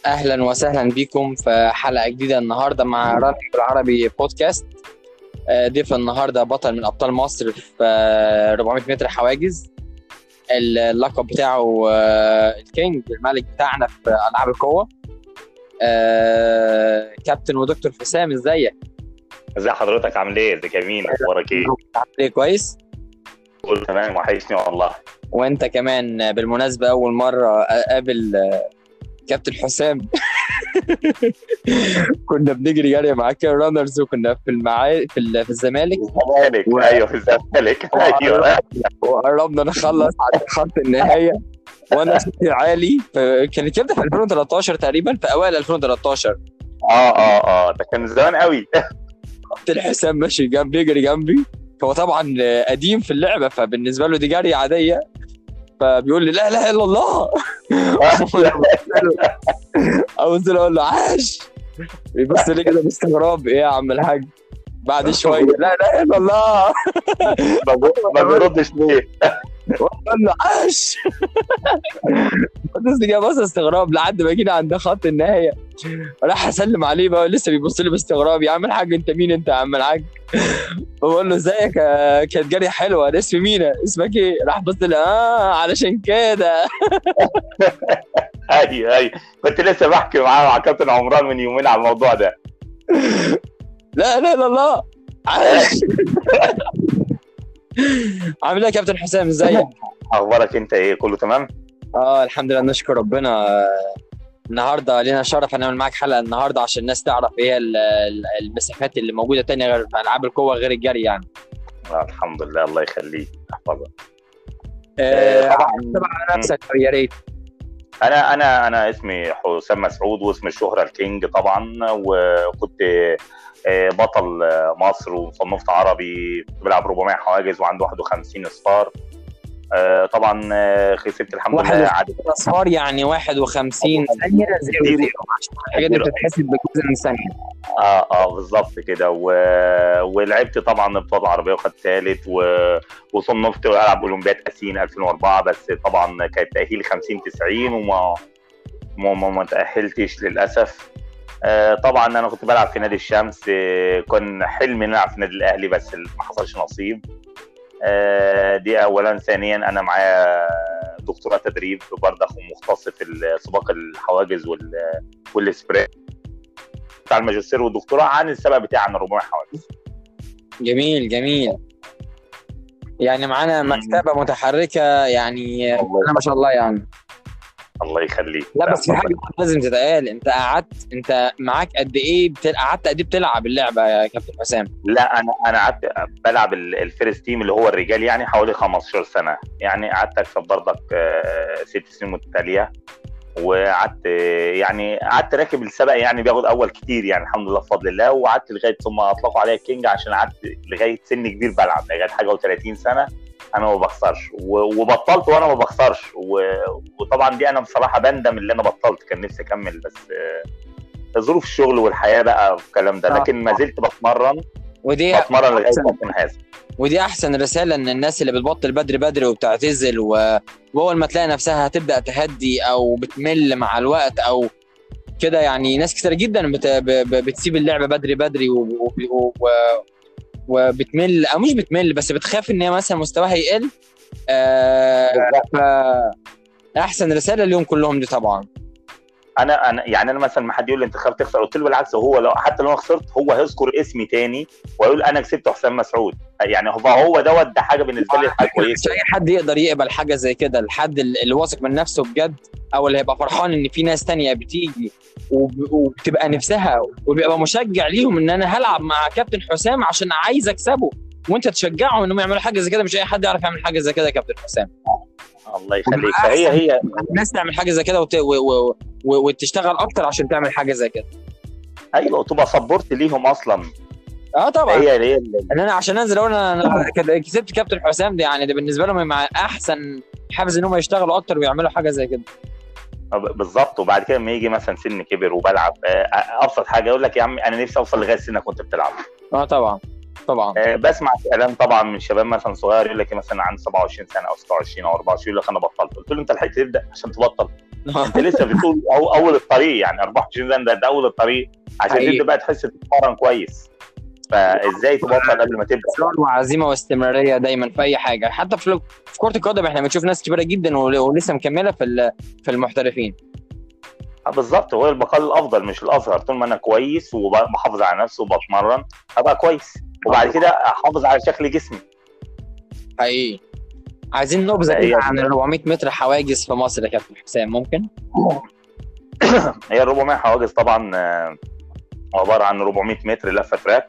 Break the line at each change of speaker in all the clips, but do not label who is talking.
اهلا وسهلا بكم في حلقه جديده النهارده مع راني بالعربي بودكاست آه، ضيف النهارده بطل من ابطال مصر في آه، 400 متر حواجز اللقب بتاعه آه، الكينج الملك بتاعنا في العاب القوه آه، كابتن ودكتور حسام ازيك
ازي حضرتك عامل ايه؟ ازيك يا مين؟ اخبارك ايه؟
عامل ايه كويس
كله تمام وحشني والله
وانت كمان آه، بالمناسبه اول مره اقابل آه، كابتن حسام كنا بنجري جري مع كير رانرز وكنا في المعا في, ال- في الزمالك
الزمالك
و-
ايوه في الزمالك ايوه
وقربنا نخلص على خط النهايه وانا صوتي عالي ف- كانت كده في 2013 تقريبا في اوائل 2013
اه اه اه ده كان زمان قوي
كابتن حسام ماشي جنبي يجري جنبي هو طبعا قديم في اللعبه فبالنسبه له دي جري عاديه فبيقول لي لا اله الا الله ابص له اقول له عاش يبص لي كده باستغراب ايه يا عم الحاج بعد شويه لا اله الا الله
ما بي- ما بيردش ليه؟
واقول له عاش بص كده بص استغراب لحد ما جينا عند خط النهايه راح اسلم عليه بقى لسه بيبص لي باستغراب يا عم الحاج انت مين انت يا عم الحاج بقول له ازيك يا- كانت جري حلوه انا اسمي مينا اسمك ايه راح بص لي اه علشان كده
ايوه ايوه كنت لسه بحكي معاه مع كابتن عمران من يومين على الموضوع ده
لا لا لا الله عاش عامل ايه يا كابتن حسام ازيك
اخبارك انت ايه؟ كله تمام؟
اه الحمد لله نشكر ربنا آه، النهارده لينا شرف هنعمل معاك حلقه النهارده عشان الناس تعرف ايه هي ال- ال- المسافات اللي موجوده تانية غير في العاب القوه غير الجري يعني
آه الحمد لله الله يخليك احفظك
آه،
طبعا
طبعا نفسك يا ريت
انا انا انا اسمي حسام مسعود واسم الشهره الكينج طبعا وكنت آه، بطل آه، مصر وصنفت عربي كنت بلعب 400 حواجز وعندي 51 اصفار آه، طبعا آه، كسبت الحمد
واحد
لله عدد
اصفار يعني 51 ثانيه زيرو
زيرو.
زيرو عشان الحاجات دي بتتحسب بجزء من ثانيه
اه اه بالظبط كده و... ولعبت طبعا بطولة عربية وخدت ثالث و... وصنفت العب اولمبياد اسين 2004 بس طبعا كانت تاهيل 50 90 وما ما, ما, ما تاهلتش للاسف آه طبعا انا كنت بلعب في نادي الشمس آه كان حلمي ان العب في النادي الاهلي بس ما حصلش نصيب آه دي اولا ثانيا انا معايا دكتوراه تدريب برضه ومختص في سباق الحواجز وال والسبرنت بتاع الماجستير والدكتوراه عن السبق بتاعي عن 400 حواجز
جميل جميل يعني معانا
مم.
مكتبه متحركه يعني آه،
الله
ما شاء الله يعني
الله يخليك
لا بس في حاجه لازم تتقال انت قعدت انت معاك قد ايه بتل... قعدت قد ايه بتلعب اللعبه يا كابتن حسام
لا انا انا قعدت بلعب ال- الفيرست تيم اللي هو الرجال يعني حوالي 15 سنه يعني قعدت اكسب برضك آه، ست سنين متتاليه وقعدت آه، يعني قعدت راكب السبق يعني بياخد اول كتير يعني الحمد لله بفضل الله وقعدت لغايه ثم اطلقوا عليا الكينج عشان قعدت لغايه سن كبير بلعب لغايه حاجه و30 سنه انا ما بخسرش و- وبطلت وانا ما بخسرش و- وطبعا دي انا بصراحه بندم اللي انا بطلت كان نفسي اكمل بس آه، ظروف الشغل والحياه بقى والكلام ده
آه.
لكن ما زلت بتمرن
ودي
بتمرن لغايه
أحسن.
وقتنا هذا
ودي احسن رساله ان الناس اللي بتبطل بدري بدري وبتعتزل و... واول ما تلاقي نفسها هتبدا تهدي او بتمل مع الوقت او كده يعني ناس كتير جدا بت... ب... ب... بتسيب اللعبه بدري بدري و... و... و... وبتمل او مش بتمل بس بتخاف ان هي مثلا مستواها يقل آه... ف... احسن رساله اليوم كلهم دي طبعا
انا انا يعني انا مثلا ما حد يقول لي انت خايف تخسر قلت له بالعكس هو لو حتى لو انا خسرت هو هيذكر اسمي تاني ويقول انا كسبت حسام مسعود يعني هو هو دوت ده حاجه بالنسبه لي حاجه
مش
كويسه
اي حد يقدر يقبل حاجه زي كده الحد اللي واثق من نفسه بجد او اللي هيبقى فرحان ان في ناس تانية بتيجي وب- وبتبقى نفسها وبيبقى مشجع ليهم ان انا هلعب مع كابتن حسام عشان عايز اكسبه وانت تشجعهم انهم يعملوا حاجه زي كده مش اي حد يعرف يعمل حاجه زي كده يا كابتن حسام
الله يخليك فهي هي
الناس تعمل حاجه زي كده وت... و... و... و... وتشتغل اكتر عشان تعمل حاجه زي كده
ايوه وتبقى سبورت ليهم اصلا
اه طبعا
هي هي
ان انا عشان انزل اقول انا أنا كده كسبت كابتن حسام ده يعني ده بالنسبه لهم مع احسن حافز ان هم يشتغلوا اكتر ويعملوا حاجه زي كده
بالظبط وبعد كده لما يجي مثلا سن كبر وبلعب آه، ابسط حاجه يقول لك يا عم انا نفسي اوصل لغايه سنك وانت بتلعب
اه طبعا طبعا
آه، بسمع كلام طبعا من شباب مثلا صغير يقول لك مثلا عن 27 سنه او 26 او 24 يقول لك انا بطلت قلت له انت لحقت تبدا عشان تبطل انت لسه بتقول أو اول الطريق يعني 24 سنه ده, ده اول الطريق عشان
حقيقي.
تبدا بقى تحس تتمرن كويس فازاي تبطل قبل ما تبدا
اصرار وعزيمه واستمراريه دايما في اي حاجه حتى في في كره القدم احنا بنشوف ناس كبيره جدا ول- ولسه مكمله في ال- في المحترفين
آه بالظبط هو البقاء الافضل مش الاظهر طول ما انا كويس وبحافظ على نفسي وبتمرن هبقى كويس وبعد كده احافظ على شكل جسمي
حقيقي عايزين نبذه
هي
كده عن ال 400 متر حواجز في مصر يا كابتن حسام ممكن؟
هي ال 400 حواجز طبعا آه، عباره عن 400 متر لفه تراك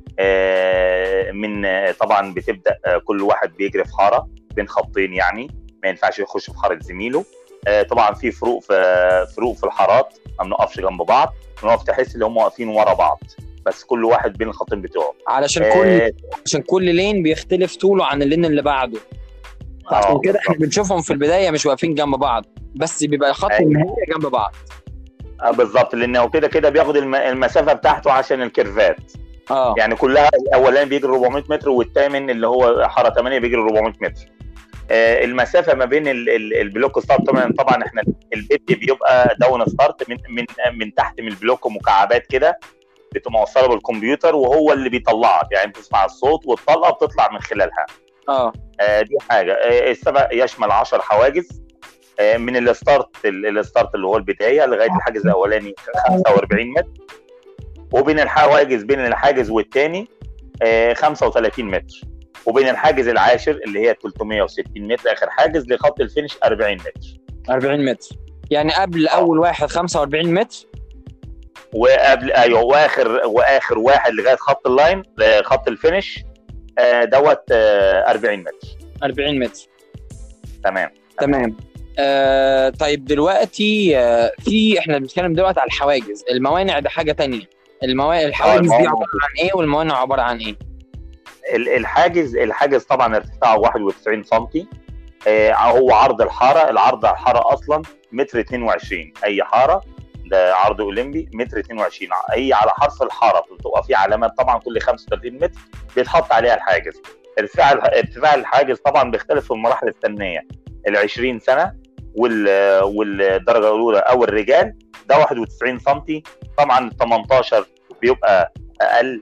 آه، من آه، طبعا بتبدا آه، كل واحد بيجري في حاره بين خطين يعني ما ينفعش يخش في حاره زميله آه، طبعا في فروق في فروق في الحارات ما بنقفش جنب بعض بنقف تحس ان هم واقفين ورا بعض بس كل واحد بين الخطين بتوعه
علشان كل
آه،
عشان كل لين بيختلف طوله عن اللين اللي بعده
آه،
عشان كده احنا
بالظبط.
بنشوفهم في البدايه مش واقفين جنب بعض بس بيبقى خط
أيوة.
النهايه جنب بعض
آه، بالظبط لانه كده كده بياخد الم- المسافه بتاعته عشان الكيرفات
اه
يعني كلها الاولاني بيجري 400 متر والثامن اللي هو حاره 8 بيجري 400 متر آه، المسافه ما بين ال- ال- البلوك ستارت طبعا طبعا احنا البيت بيبقى داون ستارت من من من تحت من البلوك مكعبات كده بتبقى موصله بالكمبيوتر وهو اللي بيطلعك يعني بتسمع الصوت والطلقه بتطلع من خلالها
اه
آه، دي حاجه آه، السبق يشمل 10 حواجز آه، من الستارت ال- الستارت اللي هو البدايه لغايه الحاجز الاولاني 45 متر وبين الحواجز بين الحاجز والتاني آه، 35 متر وبين الحاجز العاشر اللي هي 360 متر اخر حاجز لخط الفينش 40 متر
40 متر يعني قبل اول واحد 45 متر
وقبل ايوه واخر واخر واحد لغايه خط اللاين آه، خط الفينش آه، دوت آه، 40 متر
40 متر
تمام
تمام آه طيب دلوقتي آه في احنا بنتكلم دلوقتي على الحواجز الموانع ده حاجه تانية الموا... الحواجز دي
الموانع.
عباره عن ايه والموانع عباره عن ايه
ال- الحاجز الحاجز طبعا ارتفاعه 91 سم هو عرض الحاره العرض على الحاره اصلا متر 22 اي حاره ده عرض اولمبي متر 22 هي على حرف الحاره بتبقى في علامات طبعا كل 35 متر بيتحط عليها الحاجز ارتفاع ارتفاع الحاجز طبعا بيختلف في المراحل السنيه ال 20 سنه وال والدرجه الاولى او الرجال ده 91 سم طبعا ال 18 بيبقى اقل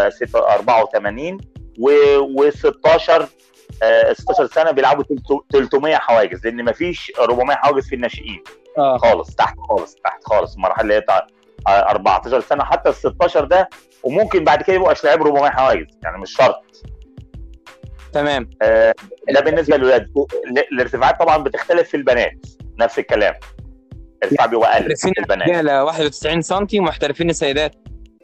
84 و16 16 سنه بيلعبوا 300 حواجز لان مفيش 400 حواجز في الناشئين
اه
خالص تحت خالص تحت خالص المرحله اللي هي بتاع 14 سنه حتى ال 16 ده وممكن بعد كده يبقوا لاعب 400 حواجز يعني مش شرط
تمام
آه، ده بالنسبه للولاد ال- الارتفاعات طبعا بتختلف في البنات نفس الكلام الارتفاع بيبقى اقل
محترفين
في البنات
رجاله 91 سم ومحترفين السيدات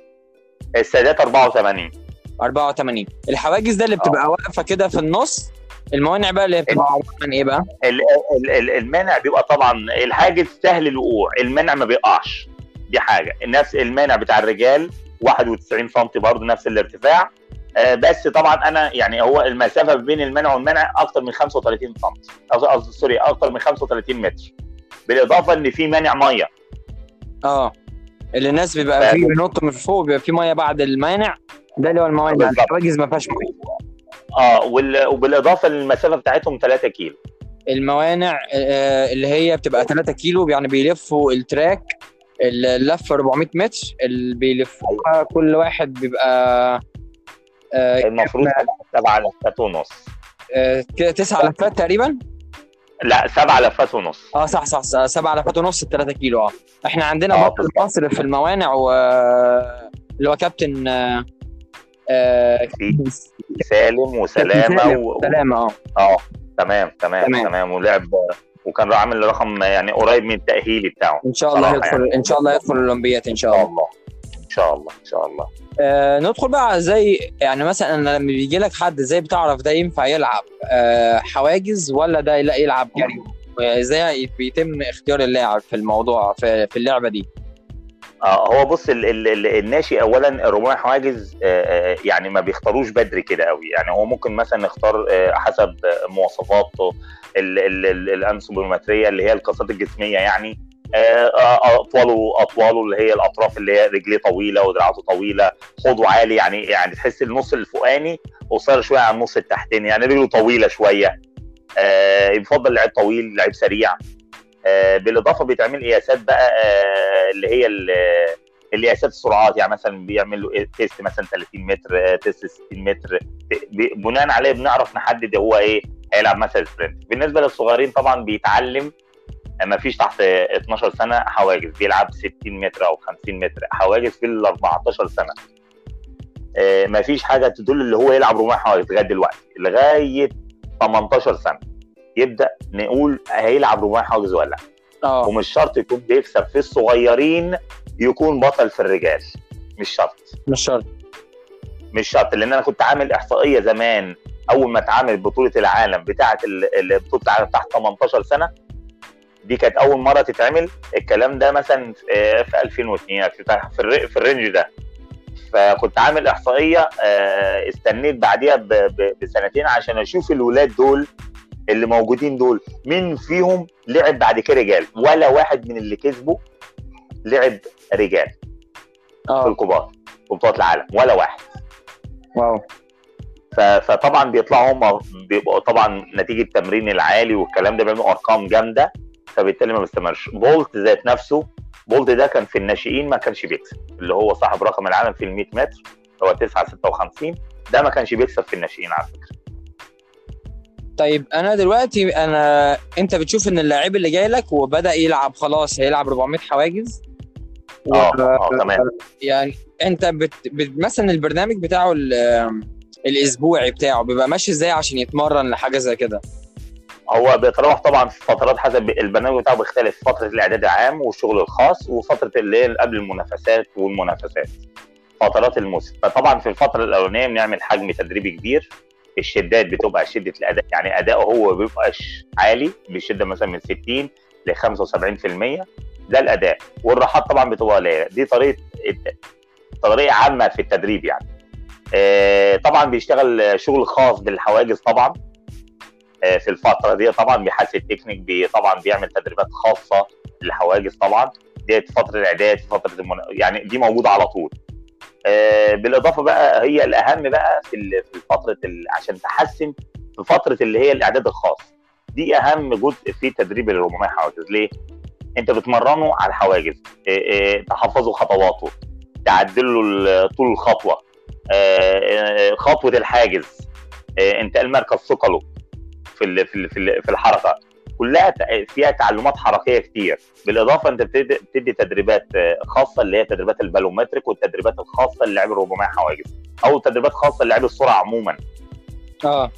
السيدات 84
84 الحواجز ده اللي بتبقى واقفه كده في النص الموانع بقى اللي بتبقى عباره عن ايه بقى؟
ال- ال- ال- المانع بيبقى طبعا الحاجز سهل الوقوع المانع ما بيقعش دي حاجه نفس المانع بتاع الرجال 91 سم برضه نفس الارتفاع آه، بس طبعا انا يعني هو المسافه بين المانع والمانع اكتر من 35 سم قصدي قصدي سوري اكتر من 35 متر بالاضافه ان في مانع ميه
اه اللي الناس بيبقى
ف-
فيه بينط من فوق بيبقى فيه ميه بعد المانع ده اللي هو الموانع
بالظبط.
الحواجز ما فيهاش ميه
اه وال- وبالاضافه للمسافه بتاعتهم 3 كيلو
الموانع آه، اللي هي بتبقى 3 كيلو يعني بيلفوا التراك اللفه 400 متر اللي بيلفوها كل واحد بيبقى آه،
المفروض سبع لفات ونص
آه، كده تسع لفات تقريبا
لا سبع لفات ونص
اه صح صح, صح سبع لفات ونص 3 كيلو اه احنا عندنا
آه،
بطل
بالظبط.
مصر في الموانع و اللي هو كابتن آه، آه،
في سالم وسلامه
سالم.
و...
سلامه اه
اه تمام تمام
تمام.
تمام ولعب وكان عامل رقم يعني قريب من التاهيلي بتاعه
ان شاء الله
صراحة
يدخل ان شاء الله يدخل الاولمبياد ان شاء
ان
الله
شاء الله ان شاء الله ان شاء الله
آه ندخل بقى زي يعني مثلا لما بيجي لك حد ازاي بتعرف ده ينفع يلعب آه حواجز ولا ده لا يلعب جري ازاي بيتم اختيار اللاعب في الموضوع في, في اللعبه دي
آه هو بص ال ال ال الناشي اولا الرماية حواجز آه آه، يعني ما بيختاروش بدري كده قوي يعني هو ممكن مثلا نختار آه حسب آه، مواصفاته ال- ال- ال- الانسوبيومتريه اللي هي القصات الجسميه يعني آه، آه، اطواله اطواله اللي هي الاطراف اللي هي رجليه طويله ودراعاته طويله خوضه عالي يعني يعني تحس النص الفوقاني قصير شويه عن النص التحتاني يعني رجله طويله شويه آه، يفضل لعيب طويل لعيب سريع آه، بالاضافه بيتعمل قياسات بقى آه، اللي هي ال- القياسات السرعات يعني مثلا بيعملوا تيست مثلا 30 متر آه، تيست 60 متر ب- بناء عليه بنعرف نحدد هو ايه هيلعب مثلا سبرنت بالنسبه للصغيرين طبعا بيتعلم ما فيش تحت 12 سنه حواجز بيلعب 60 متر او 50 متر حواجز في ال 14 سنه ما فيش حاجه تدل اللي هو يلعب رماح حواجز لغايه دلوقتي لغايه 18 سنه يبدا نقول هيلعب رماح حواجز ولا لا
اه
ومش شرط يكون بيكسب في الصغيرين يكون بطل في الرجال مش شرط
مش شرط
مش شرط لان انا كنت عامل احصائيه زمان اول ما اتعمل بطوله العالم بتاعه ال- ال- بطوله العالم تحت 18 سنه دي كانت اول مره تتعمل الكلام ده مثلا في في 2002 في الر- في الرينج ده فكنت عامل احصائيه آه، استنيت بعديها ب- ب- بسنتين عشان اشوف الولاد دول اللي موجودين دول مين فيهم لعب بعد كده رجال ولا واحد من اللي كسبوا لعب رجال في
اه
الكبار في بطولات العالم ولا واحد
واو
ف- فطبعا بيطلعوا هم بيبقوا طبعا نتيجه التمرين العالي والكلام ده بيعملوا ارقام جامده فبالتالي ما بيستمرش بولت ذات نفسه بولت ده كان في الناشئين ما كانش بيكسب اللي هو صاحب رقم العالم في ال 100 متر هو 9 56 ده ما كانش بيكسب في الناشئين على فكره
طيب انا دلوقتي انا انت بتشوف ان اللاعب اللي جاي لك وبدا يلعب خلاص هيلعب 400 حواجز و-
اه اه تمام
يعني انت بت... بت... مثلا البرنامج بتاعه ال... الاسبوعي بتاعه بيبقى ماشي ازاي عشان يتمرن لحاجه زي كده
هو بيتراوح طبعا في فترات حسب البرنامج بتاعه بيختلف فتره الاعداد العام والشغل الخاص وفتره اللي هي قبل المنافسات والمنافسات فترات الموسم فطبعا في الفتره الاولانيه بنعمل حجم تدريبي كبير الشدات بتبقى شده الاداء يعني اداؤه هو ما بيبقاش عالي بشده مثلا من 60 ل 75% ده الاداء والراحات طبعا بتبقى قليله دي طريقه الت- طريقه عامه في التدريب يعني آه، طبعا بيشتغل شغل خاص بالحواجز طبعا آه، في الفتره دي طبعا بيحسن التكنيك بي طبعا بيعمل تدريبات خاصه للحواجز طبعا ديت فتره الاعداد في فتره المن... يعني دي موجوده على طول آه، بالاضافه بقى هي الاهم بقى في ال- في فتره ال... عشان تحسن في فتره اللي هي الاعداد الخاص دي اهم جزء في تدريب ال 400 حواجز ليه؟ انت بتمرنه على الحواجز آه، آه، تحفظه خطواته تعدل له ال- طول الخطوه آه، آه، خطوه الحاجز آه، انتقال مركز ثقله في ال- في ال- في ال- في الحركه كلها ت- فيها تعلمات حركيه كتير بالاضافه انت بتدي, بتدي تدريبات آه، خاصه اللي هي تدريبات البالومتريك والتدريبات الخاصه للاعب ال 400 حواجز او تدريبات خاصه للاعب السرعه عموما
اه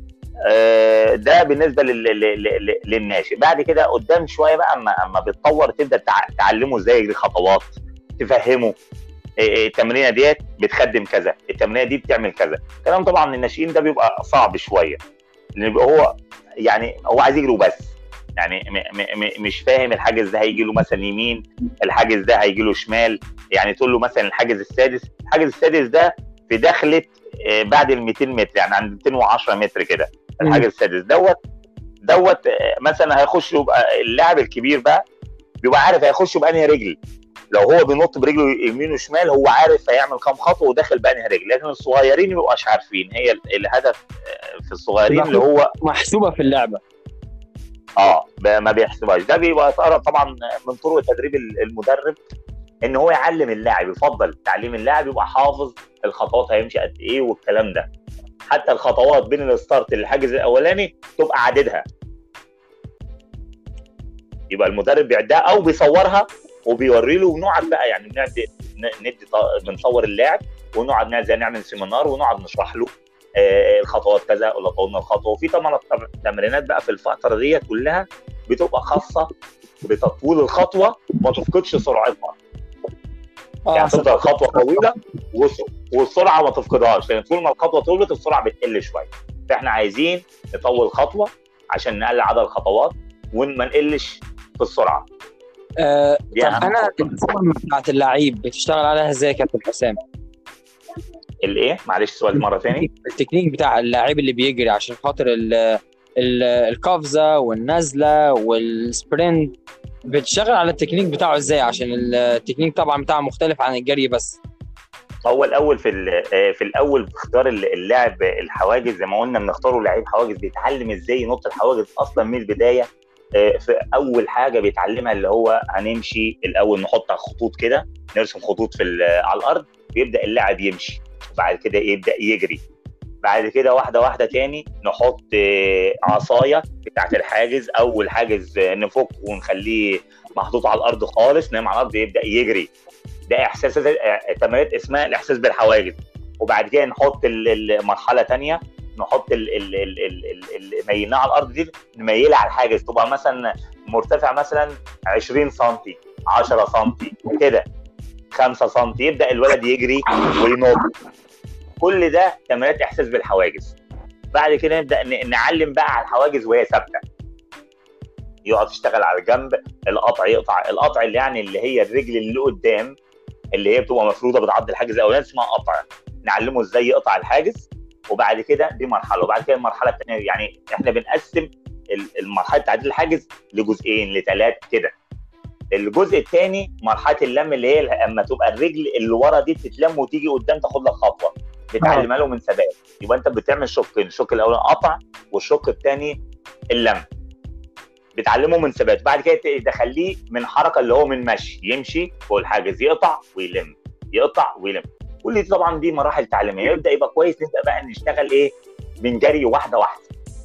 آه، ده بالنسبه لل- لل- لل- للناشئ بعد كده قدام شويه بقى اما اما بتطور تبدا تع- تعلمه ازاي يجري خطوات تفهمه إيه إيه التمرينه ديت بتخدم كذا التمرينه دي بتعمل كذا كلام طبعا الناشئين ده بيبقى صعب شويه لان بيبقى هو يعني هو عايز يجري وبس يعني م م م مش فاهم الحاجز ده هيجي له مثلا يمين الحاجز ده هيجي له شمال يعني تقول له مثلا الحاجز السادس الحاجز السادس ده في دخله آه، بعد ال 200 متر يعني عند 210 متر كده الحاجز السادس دوت دوت آه، مثلا هيخش يبقى اللاعب الكبير بقى بيبقى عارف هيخش بانهي رجل لو هو بينط برجله يمين وشمال هو عارف هيعمل كام خطوه وداخل بانهي رجل لكن الصغيرين ما بيبقاش عارفين هي ال- الهدف آه، في الصغيرين اللي هو
محسوبه في اللعبه
اه ب- ما بيحسبهاش ده بيبقى طبعا طبعا من طرق تدريب ال- المدرب ان هو يعلم اللاعب يفضل تعليم اللاعب يبقى حافظ الخطوات هيمشي قد ايه والكلام ده حتى الخطوات بين الستارت للحاجز الاولاني تبقى عددها يبقى المدرب بيعدها او بيصورها وبيوري له ونقعد بقى يعني بنقعد ن- ندي ط- بنصور اللاعب ونقعد نع- زي نعمل سيمينار ونقعد نشرح له آه، الخطوات كذا ولا طولنا الخطوه وفي طبعا التم- تمرينات بقى في الفتره ديت كلها بتبقى خاصه بتطويل الخطوه ما تفقدش سرعتها
اه
يعني تفضل خطوه طويله والس- والسرعه ما تفقدهاش لان طول ما الخطوه طولت السرعه بتقل شويه فاحنا عايزين نطول خطوه عشان نقلل عدد الخطوات وما نقلش في السرعه
آه،
دي
طب
أهم
انا
نقطة.
الفورم بتاعت اللعيب بتشتغل عليها ازاي يا كابتن حسام؟
الايه معلش سؤال مره ثاني
التكنيك بتاع اللاعب اللي بيجري عشان خاطر ال ال- القفزه والنزله والسبرنت بتشتغل على التكنيك بتاعه ازاي عشان التكنيك طبعا بتاعه مختلف عن الجري بس
هو الاول في ال- آه، في الاول في اختيار ال- اللاعب الحواجز زي ما قلنا بنختاره لعيب حواجز بيتعلم ازاي ينط الحواجز اصلا من البدايه آه، في اول حاجه بيتعلمها اللي هو هنمشي الاول نحط خطوط كده نرسم خطوط في ال- على الارض بيبدا اللاعب يمشي وبعد كده يبدا يجري بعد كده واحده واحده تاني نحط آه، عصايه بتاعت الحاجز او الحاجز آه، نفك ونخليه محطوط على الارض خالص نايم على الارض يبدا يجري ده احساس آه، تمارين اسمها الاحساس بالحواجز وبعد كده نحط ال- المرحله تانية نحط ال ال ال ال ال ال ميلناها على الارض دي نميلها على الحاجز تبقى مثلا مرتفع مثلا 20 سم 10 سم كده 5 سم يبدا الولد يجري وينط كل ده تمرينات احساس بالحواجز بعد كده نبدا ن- نعلم بقى على الحواجز وهي ثابته يقعد يشتغل على جنب القطع يقطع القطع اللي يعني اللي هي الرجل اللي قدام اللي هي بتبقى مفروضه بتعض الحاجز الاولاني اسمها قطع نعلمه ازاي يقطع الحاجز وبعد كده دي مرحله وبعد كده المرحله الثانيه يعني احنا بنقسم ال- المرحله تعديل الحاجز لجزئين لثلاث كده الجزء الثاني مرحله اللم اللي هي اما تبقى الرجل اللي ورا دي بتتلم وتيجي قدام تاخد لك خطوه بتعلمها له من ثبات يبقى انت بتعمل شقين الشق الاول قطع والشق الثاني اللم بتعلمه من ثبات بعد كده تخليه من حركه اللي هو من مشي يمشي فوق الحاجز يقطع ويلم يقطع ويلم كل دي طبعا دي مراحل تعليميه يبدا يبقى كويس نبدا بقى نشتغل ايه من جري واحده واحده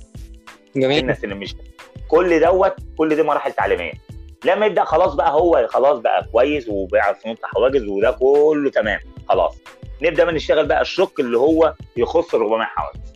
جميل
الناس اللي مش كل دوت كل دي مراحل تعليميه لما يبدا خلاص بقى هو خلاص بقى كويس وبيعرف ينط حواجز وده كله تمام خلاص نبدا بقى نشتغل بقى الشق اللي هو يخص ال 400 حواجز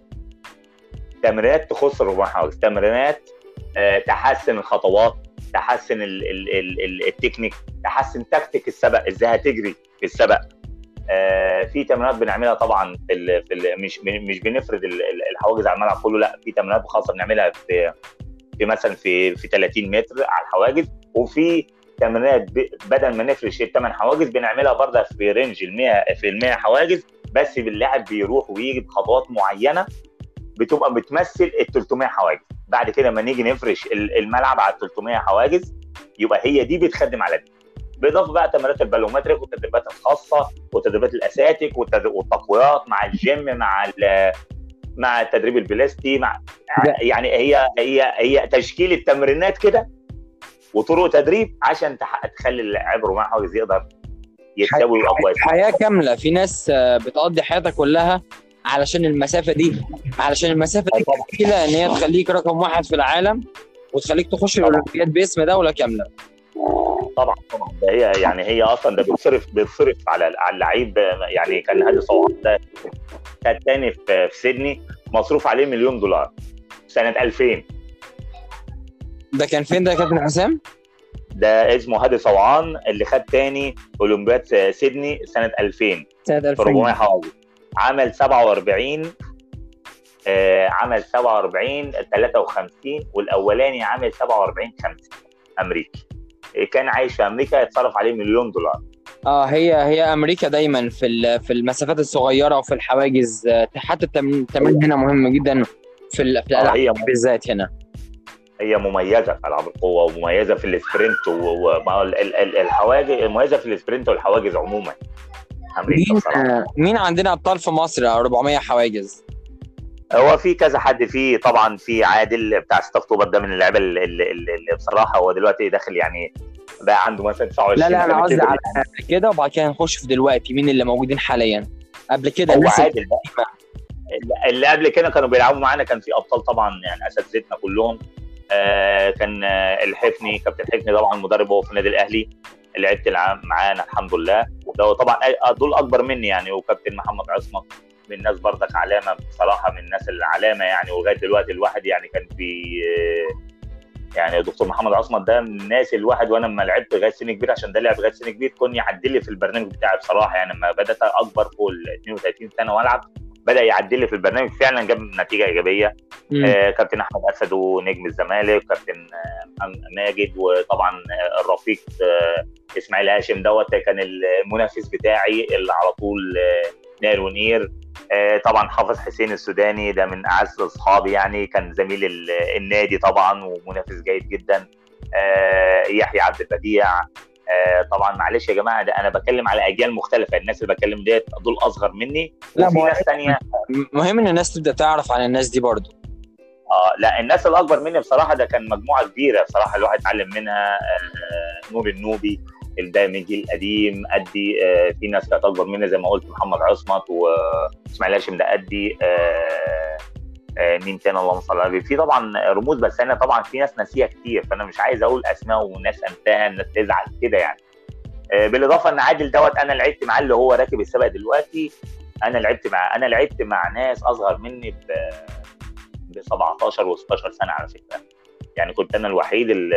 تمرينات تخص ال 400 حواجز تمرينات آه، تحسن الخطوات تحسن ال ال ال ال التكنيك تحسن تكتيك السبق ازاي هتجري في السبق آه، في تمرينات بنعملها طبعا في ال في ال مش بن- مش بنفرد ال- ال- الحواجز على الملعب كله لا في تمرينات خاصه بنعملها في في مثلا في في 30 متر على الحواجز وفي تمرينات ب- بدل ما نفرش الثمان حواجز بنعملها برضه في رينج ال 100 في ال 100 حواجز بس اللاعب بيروح ويجي بخطوات معينه بتبقى بتمثل ال 300 حواجز بعد كده لما نيجي نفرش ال- الملعب على ال 300 حواجز يبقى هي دي بتخدم على دي بالاضافه بقى تمرينات البالومتريك والتدريبات الخاصه وتدريبات الاساتيك والتد- والتقويات مع الجيم مع ال- مع التدريب البلاستي مع
ده-
يعني هي هي هي تشكيل التمرينات كده وطرق تدريب عشان تح- تخلي اللاعب رباعي حواجز يقدر يتساوي ويبقى كويس
حياه كامله في ناس آه، بتقضي حياتها كلها علشان المسافه دي علشان المسافه دي
طبعا
كفيله ان هي تخليك رقم واحد في العالم وتخليك تخش
طبعا.
الاولمبياد باسم دوله كامله
طبعا طبعا ده هي يعني هي اصلا ده بيتصرف بيتصرف على على اللعيب يعني كان هادي صواب ده كان تاني في في سيدني مصروف عليه مليون دولار سنه 2000
ده كان فين ده يا كابتن حسام؟
ده اسمه هادي صوعان اللي خد تاني اولمبياد سيدني سنه 2000
سنه
في 400
2000
حواجز عمل 47 آه عمل 47 53 والاولاني عامل 47 50 امريكي كان عايش في امريكا يتصرف عليه مليون دولار
اه هي هي امريكا دايما في ال- في المسافات الصغيره وفي الحواجز آه، حتى التمرين التمرين هنا مهم جدا في ال- في
آه
الالعاب
هي
بالذات هنا
هي مميزه في العاب القوه ومميزه في السبرنت والحواجز مميزه في السبرنت والحواجز عموما امريكا
مين
بصراحه
آه، مين عندنا ابطال في مصر 400 حواجز
هو في كذا حد فيه طبعا في عادل بتاع 6 اكتوبر ده من اللعيبه اللي, اللي, اللي بصراحه هو دلوقتي داخل يعني بقى عنده مثلا 29
لا لا انا
سنة
قصدي
كده.
على قبل كده وبعد كده نخش في دلوقتي مين اللي موجودين حاليا قبل كده
هو
الناس
عادل بقى اللي قبل كده كانوا بيلعبوا معانا كان في ابطال طبعا يعني اساتذتنا كلهم آه كان آه الحفني كابتن الحفني طبعا مدرب هو في النادي الاهلي اللي لعبت الع- معانا الحمد لله وده طبعا أي- دول اكبر مني يعني وكابتن محمد عصمت من الناس برضك علامه بصراحه من الناس العلامه يعني ولغايه دلوقتي الواحد يعني كان في آه، يعني دكتور محمد عصمت ده من الناس الواحد وانا لما لعبت لغايه سن كبير عشان ده لعب لغايه سن كبير كون يعدل لي في البرنامج بتاعي بصراحه يعني لما بدات اكبر فوق ال 32 سنه والعب بدا يعدل لي في البرنامج فعلا جاب نتيجه ايجابيه
مم.
آه كابتن احمد اسد ونجم الزمالك كابتن آه محمد ماجد وطبعا آه الرفيق آه اسماعيل هاشم دوت كان المنافس بتاعي اللي على طول آه نار ونير آه طبعا حافظ حسين السوداني ده من اعز اصحابي يعني كان زميل ال- النادي طبعا ومنافس جيد جدا آه يحيى عبد البديع آه طبعا معلش يا جماعه ده انا بتكلم على اجيال مختلفه الناس اللي بتكلم ديت دول اصغر مني
لا،
وفي
ما هو-
ناس ثانيه
مهم ان الناس تبدا تعرف عن الناس دي برضو
اه لا الناس الاكبر مني بصراحه ده كان مجموعه كبيره بصراحه الواحد اتعلم منها آه نور النوبي الدامجي القديم ادي آه في ناس كانت اكبر مني زي ما قلت محمد عصمت واسماعيل هاشم ده ادي آه آه مين تاني اللهم صل على في طبعا رموز بس انا طبعا في ناس ناسيها كتير فانا مش عايز اقول اسماء وناس انساها الناس تزعل كده يعني آه بالاضافه ان عادل دوت انا لعبت معاه اللي هو راكب السبق دلوقتي انا لعبت مع انا لعبت مع ناس اصغر مني ب ب 17 و16 سنه على فكره يعني كنت انا الوحيد اللي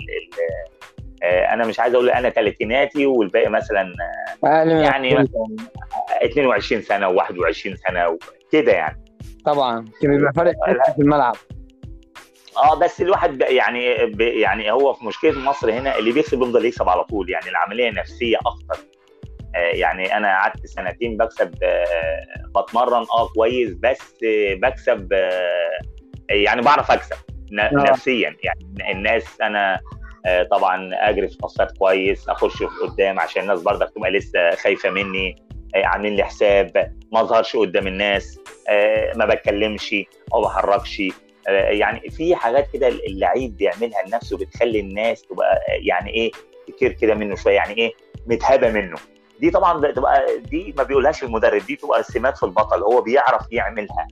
انا مش عايز اقول انا ثلاثيناتي والباقي مثلا يعني مثلا 22 سنه و21 سنه وكده يعني
طبعا بيبقى فرق في الملعب
اه بس الواحد يعني يعني هو في مشكله مصر هنا اللي بيكسب بيفضل يكسب على طول يعني العمليه نفسيه اكتر يعني انا قعدت سنتين بكسب بتمرن اه كويس بس بكسب يعني بعرف اكسب نفسيا يعني الناس انا طبعا اجري في باصات كويس اخش قدام عشان الناس برضك تبقى لسه خايفه مني عاملين لي حساب ما اظهرش قدام الناس ما بتكلمش او بحركش يعني في حاجات كده اللعيب بيعملها لنفسه بتخلي الناس تبقى يعني ايه كتير كده منه شويه يعني ايه متهابه منه دي طبعا بتبقى دي ما بيقولهاش المدرب دي تبقى سمات في البطل هو بيعرف يعملها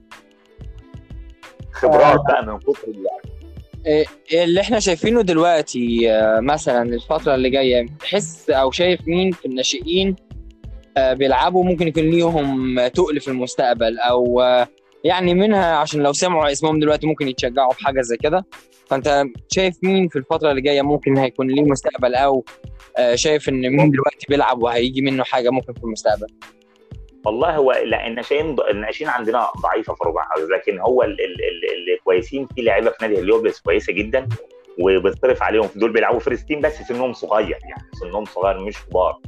خبرات بقى من كتر اللعب
اللي احنا شايفينه دلوقتي مثلا الفتره اللي جايه تحس او شايف مين في الناشئين بيلعبوا ممكن يكون ليهم تقل في المستقبل او يعني منها عشان لو سمعوا اسمهم دلوقتي ممكن يتشجعوا في حاجه زي كده فانت شايف مين في الفتره اللي جايه ممكن هيكون ليه مستقبل او شايف ان مين دلوقتي بيلعب وهيجي منه حاجه ممكن في المستقبل
والله هو لا الناشئين الناشئين عندنا ضعيفه في ربع لكن هو اللي كويسين في لعيبه في نادي هليوبلس كويسه جدا وبتصرف عليهم دول بيلعبوا فيرست تيم بس سنهم صغير يعني سنهم صغير مش كبار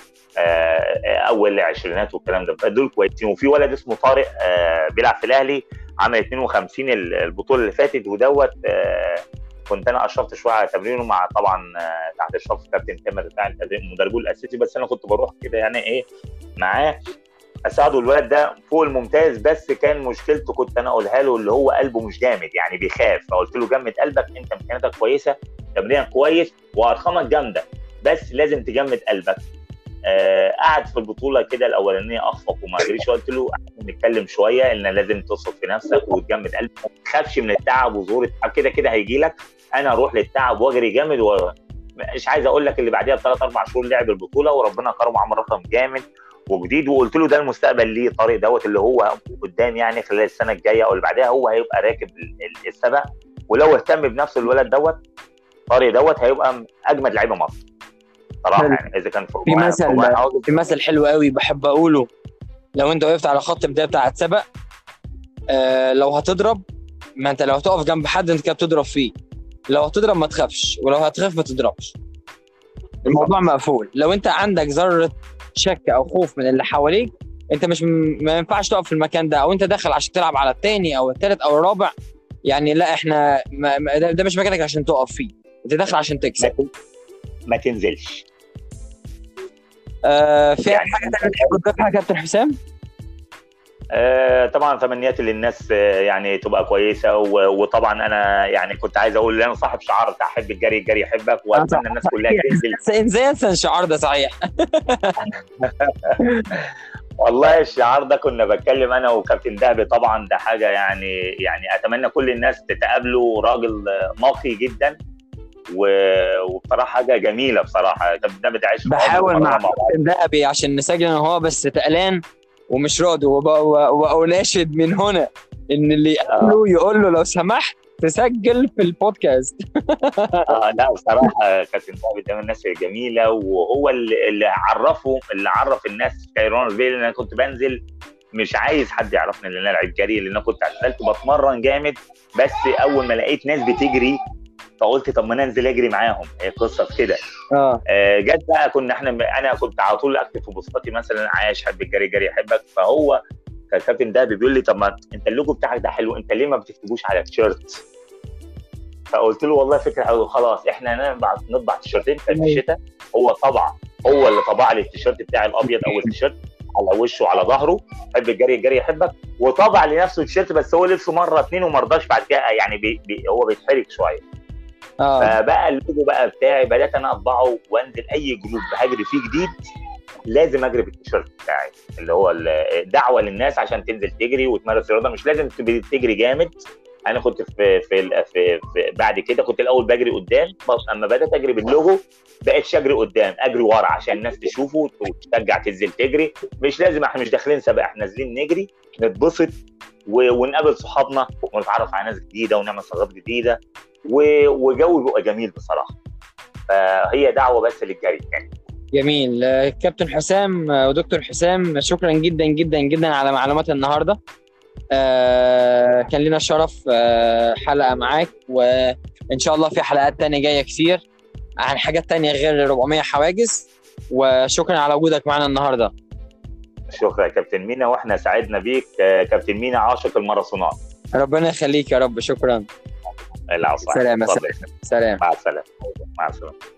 اول عشرينات والكلام ده دول كويسين وفي ولد اسمه طارق بيلعب في الاهلي عمل 52 البطوله اللي فاتت ودوت كنت انا اشرفت شويه على تمرينه مع طبعا تحت اشراف كابتن تامر بتاع مدربه الاساسي بس انا كنت بروح كده يعني ايه معاه اساعده الولد ده فوق الممتاز بس كان مشكلته كنت انا اقولها له اللي هو قلبه مش جامد يعني بيخاف فقلت له جمد قلبك انت امكانياتك كويسه تمرينك كويس وارقامك جامده بس لازم تجمد قلبك آه قعد في البطوله كده الاولانيه اخفق وما قدرش قلت له نتكلم شويه ان لازم تصرف في نفسك وتجمد قلبك ما تخافش من التعب وظهور التعب كده كده هيجي لك انا اروح للتعب واجري جامد و... مش عايز اقول لك اللي بعديها بثلاث اربع شهور لعب البطوله وربنا كرمه عمل رقم جامد وجديد وقلت له ده المستقبل ليه طارق دوت اللي هو قدام يعني خلال السنه الجايه او اللي بعدها هو هيبقى راكب السبق ولو اهتم بنفسه الولد دوت طارق دوت هيبقى اجمد لعيبه مصر صراحه يعني اذا كان
في مثل في مثل حلو قوي بحب اقوله لو انت وقفت على خط البدايه بتاعه سبق آه لو هتضرب ما انت لو هتقف جنب حد انت كده بتضرب فيه لو هتضرب ما تخافش ولو هتخاف ما تضربش الموضوع مقفول لو انت عندك ذره شك او خوف من اللي حواليك انت مش م... ما ينفعش تقف في المكان ده او انت داخل عشان تلعب على الثاني او الثالث او الرابع يعني لا احنا ما... ده, ده مش مكانك عشان تقف فيه انت داخل عشان تكسب
ما تنزلش
آه في يعني حاجه ثانيه تحب تضيفها كابتن حسام؟
آه طبعا تمنياتي للناس آه يعني تبقى كويسه وطبعا انا يعني كنت عايز اقول انا صاحب شعار احب الجري الجري يحبك واتمنى الناس كلها
تنزل ازاي انسى الشعار ده صحيح
والله الشعار ده كنا بتكلم انا وكابتن دهبي طبعا ده حاجه يعني يعني اتمنى كل الناس تتقابله راجل نقي جدا وبصراحه حاجه جميله بصراحه كابتن دهبي ده عايش
بحاول مع كابتن دهبي عشان نسجل انا هو بس تقلان ومش راضي واناشد من هنا ان اللي يقابله يقول له لو سمحت تسجل في البودكاست
اه لا بصراحه كابتن دهبي ده من الناس الجميله وهو اللي, اللي عرفه اللي عرف الناس كايرون بيه لان انا كنت بنزل مش عايز حد يعرفني ان انا لعيب جري لان انا كنت اعتزلت بتمرن جامد بس اول ما لقيت ناس بتجري فقلت طب ما انا انزل اجري معاهم هي قصه في كده
اه
جت بقى كنا احنا انا كنت على طول اكتب في بوستاتي مثلا عايش حب الجري جري احبك فهو كابتن ده بيقول لي طب ما انت اللوجو بتاعك ده حلو انت ليه ما بتكتبوش على التيشيرت فقلت له والله فكره حلوه خلاص احنا نطبع نطبع تيشيرتين في الشتاء هو طبع هو اللي طبع لي التيشيرت بتاعي الابيض او التيشيرت على وشه وعلى ظهره يحب الجري الجري يحبك وطبع لنفسه تيشيرت بس هو لبسه مره اتنين وما رضاش بعد كده يعني بي بي هو بيتحرك شويه
اه
فبقى اللوجو بقى بتاعي بدات انا اطبعه وانزل اي جروب هجري فيه جديد لازم اجري بالتيشيرت بتاعي اللي هو ال- دعوه للناس عشان تنزل تجري وتمارس رياضه مش لازم تبقى تجري جامد انا كنت في في, ال- في, في بعد كده كنت الاول بجري قدام بس اما بدات اجري باللوجو بقيتش اجري قدام اجري ورا عشان الناس تشوفه وتشجع تنزل تجري مش لازم احنا مش داخلين سباق احنا نازلين نجري نتبسط و- ونقابل صحابنا ونتعرف على ناس جديده ونعمل صداقات جديده و- وجو بيبقى جميل بصراحه فهي دعوه بس للجري يعني
جميل آه، كابتن حسام آه، ودكتور حسام شكرا جدا جدا جدا على معلومات النهارده آه، كان لنا الشرف آه، حلقه معاك وان شاء الله في حلقات تانية جايه كتير عن حاجات تانية غير 400 حواجز وشكرا على وجودك معنا النهارده
شكرا يا كابتن مينا واحنا سعدنا بيك آه، كابتن مينا عاشق الماراثونات
ربنا يخليك يا رب شكرا
العفو
سلام يا
اتفضل.
سلام
مع السلامه مع السلامه